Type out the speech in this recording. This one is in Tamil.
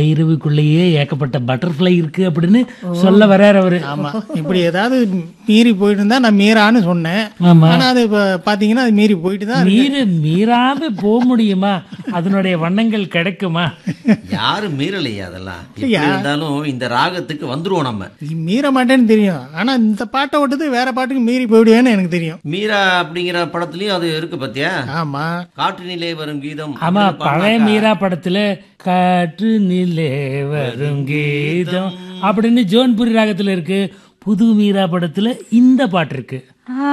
பைரவிக்குள்ளேயே ஏகப்பட்ட பட்டர்ஃப்ளை இருக்கு அப்படின்னு சொல்ல வர்றாரு அவரு ஆமா இப்படி ஏதாவது மீறி போயிட்டு இருந்தா நான் மீறான்னு சொன்னேன் ஆமா ஆனா அது இப்ப பாத்தீங்கன்னா அது மீறி போயிட்டு தான் இருக்கு. மீறு மீறாம போக முடியுமா அதனுடைய வண்ணங்கள் கிடைக்குமா யாரும் மீறலையே அதெல்லாம் எப்படி இருந்தாலும் இந்த ராகத்துக்கு வந்துருவோம் நம்ம மீற மாட்டேன்னு தெரியும் ஆனா இந்த பாட்டை விட்டது வேற பாட்டுக்கு மீறி போயிடுவேன்னு எனக்கு தெரியும் மீரா அப்படிங்கிற படத்துலயும் அது இருக்கு பாத்தியா ஆமா காற்றினிலே வரும் கீதம் ஆமா அப்படின்னு பழைய பாடினாக்கா, மீரா படத்துல காற்று நிலே வரும் கீதம் அப்படின்னு ஜோன்புரி ராகத்துல இருக்கு புது மீரா படத்துல இந்த பாட்டு இருக்கு